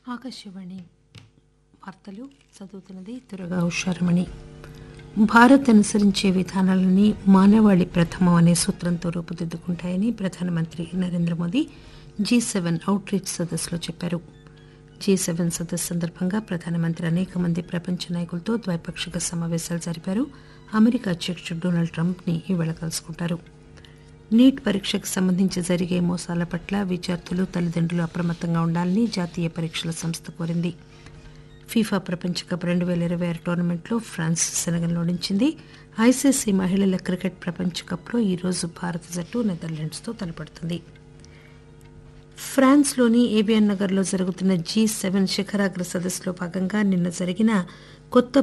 ఆకాశవాణి వార్తలు చదువుతున్నది త్వరగా హుషారమణి భారత్ అనుసరించే విధానాలని మానవాళి ప్రథమం అనే సూత్రంతో రూపుదిద్దుకుంటాయని ప్రధానమంత్రి Narendra Modi G seven outreach సదస్సులో చెప్పారు జీ సెవెన్ సదస్సు సందర్భంగా ప్రధానమంత్రి అనేక మంది ప్రపంచ నాయకులతో ద్వైపాక్షిక సమావేశాలు జరిపారు అమెరికా అధ్యక్షుడు డొనాల్డ్ ట్రంప్ ని ఈవేళ కలుసుకుంటారు నీట్ పరీక్షకు సంబంధించి జరిగే మోసాల పట్ల విద్యార్థులు తల్లిదండ్రులు అప్రమత్తంగా ఉండాలని జాతీయ పరీక్షల సంస్థ కోరింది ఫీఫా ప్రపంచ కప్ రెండు పేల ఇరవై ఆరు టోర్నమెంట్లో ఫ్రాన్స్ సెనగల్ను ఓడించింది ఐసీసీ మహిళల క్రికెట్ ప్రపంచ కప్లో ఈరోజు భారత జట్టు నెదర్లాండ్స్తో తలపడుతుంది ఫ్రాన్స్లోని ఏబియన్ నగర్లో జరుగుతున్న జీ సెవెన్ శిఖరాగ్ర సదస్సులో భాగంగా నిన్న జరిగిన కొత్త